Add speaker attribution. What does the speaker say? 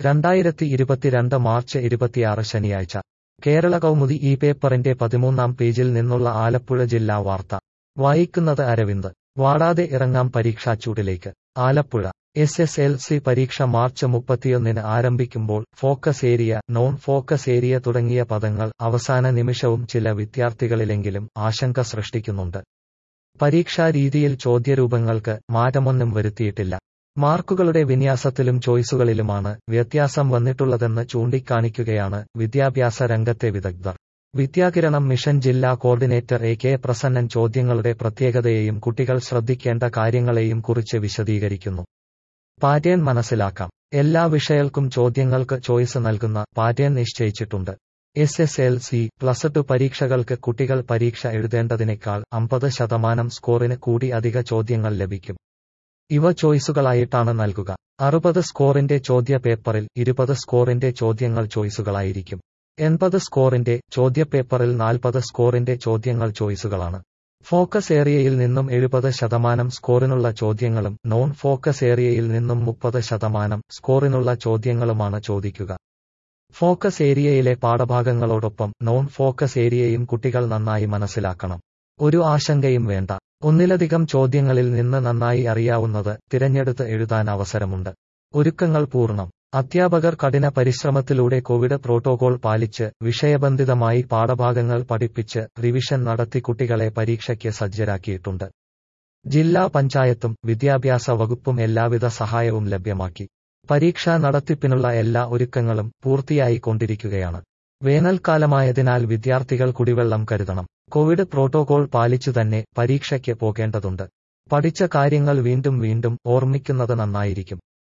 Speaker 1: രണ്ടായിരത്തി ഇരുപത്തിരണ്ട് മാർച്ച് ഇരുപത്തിയാറ് ശനിയാഴ്ച കേരള കൗമുദി ഈ പേപ്പറിന്റെ പതിമൂന്നാം പേജിൽ നിന്നുള്ള ആലപ്പുഴ ജില്ലാ വാർത്ത വായിക്കുന്നത് അരവിന്ദ് വാടാതെ ഇറങ്ങാം പരീക്ഷാച്ചൂടിലേക്ക് Alappuzha S S L C പരീക്ഷ മാർച്ച് മുപ്പത്തിയൊന്നിന് ആരംഭിക്കുമ്പോൾ focus area non focus area തുടങ്ങിയ പദങ്ങൾ അവസാന നിമിഷവും ചില വിദ്യാർത്ഥികളിലെങ്കിലും ആശങ്ക സൃഷ്ടിക്കുന്നുണ്ട് പരീക്ഷാ രീതിയിൽ ചോദ്യരൂപങ്ങൾക്ക് മാറ്റമൊന്നും വരുത്തിയിട്ടില്ല മാർക്കുകളുടെ വിന്യാസത്തിലും ചോയ്സുകളിലുമാണ് വ്യത്യാസം വന്നിട്ടുള്ളതെന്ന് ചൂണ്ടിക്കാണിക്കുകയാണ് വിദ്യാഭ്യാസ രംഗത്തെ വിദഗ്ധർ വിദ്യാകിരണം മിഷൻ ജില്ലാ കോർഡിനേറ്റർ എ കെ പ്രസന്നൻ ചോദ്യങ്ങളുടെ പ്രത്യേകതയെയും കുട്ടികൾ ശ്രദ്ധിക്കേണ്ട കാര്യങ്ങളെയും കുറിച്ച് വിശദീകരിക്കുന്നു പാറ്റേൺ മനസ്സിലാക്കാം എല്ലാ വിഷയങ്ങൾക്കും ചോദ്യങ്ങൾക്ക് ചോയ്സ് നൽകുന്ന പാറ്റേൺ നിശ്ചയിച്ചിട്ടുണ്ട് S S L C plus two പരീക്ഷകൾക്ക് കുട്ടികൾ പരീക്ഷ എഴുതേണ്ടതിനേക്കാൾ അമ്പത് ശതമാനം സ്കോറിന് കൂടി അധിക ചോദ്യങ്ങൾ ലഭിക്കും ഇവ ചോയ്സുകളായിട്ടാണ് നൽകുക അറുപത് സ്കോറിന്റെ ചോദ്യ പേപ്പറിൽ ഇരുപത് സ്കോറിന്റെ ചോദ്യങ്ങൾ ചോയ്സുകളായിരിക്കും എൺപത് സ്കോറിന്റെ ചോദ്യപേപ്പറിൽ നാൽപ്പത് സ്കോറിന്റെ ചോദ്യങ്ങൾ ചോയ്സുകളാണ് ഫോക്കസ് ഏരിയയിൽ നിന്നും എഴുപത് ശതമാനം സ്കോറിനുള്ള ചോദ്യങ്ങളും നോൺ ഫോക്കസ് ഏരിയയിൽ നിന്നും മുപ്പത് ശതമാനം സ്കോറിനുള്ള ചോദ്യങ്ങളുമാണ് ചോദിക്കുക ഫോക്കസ് ഏരിയയിലെ പാഠഭാഗങ്ങളോടൊപ്പം നോൺ ഫോക്കസ് ഏരിയയും കുട്ടികൾ നന്നായി മനസ്സിലാക്കണം ഒരു ആശങ്കയും വേണ്ട ഒന്നിലധികം ചോദ്യങ്ങളിൽ നിന്ന് നന്നായി അറിയാവുന്നത് തിരഞ്ഞെടുത്ത് എഴുതാൻ അവസരമുണ്ട് ഒരുക്കങ്ങൾ പൂർണ്ണം അധ്യാപകർ കഠിന പരിശ്രമത്തിലൂടെ കോവിഡ് പ്രോട്ടോകോൾ പാലിച്ച് വിഷയബന്ധിതമായി പാഠഭാഗങ്ങൾ പഠിപ്പിച്ച് റിവിഷൻ നടത്തി കുട്ടികളെ പരീക്ഷയ്ക്ക് സജ്ജരാക്കിയിട്ടുണ്ട് ജില്ലാ പഞ്ചായത്തും വിദ്യാഭ്യാസ വകുപ്പും എല്ലാവിധ സഹായവും ലഭ്യമാക്കി പരീക്ഷാ നടത്തിപ്പിനുള്ള എല്ലാ ഒരുക്കങ്ങളും പൂർത്തിയായി കൊണ്ടിരിക്കുകയാണ് വേനൽക്കാലമായതിനാൽ വിദ്യാർത്ഥികൾ കുടിവെള്ളം കരുതണം കോവിഡ് പ്രോട്ടോകോൾ പാലിച്ചു തന്നെ പരീക്ഷയ്ക്ക് പോകേണ്ടതുണ്ട് പഠിച്ച കാര്യങ്ങൾ വീണ്ടും വീണ്ടും ഓർമ്മിക്കുന്നത് നന്നായിരിക്കും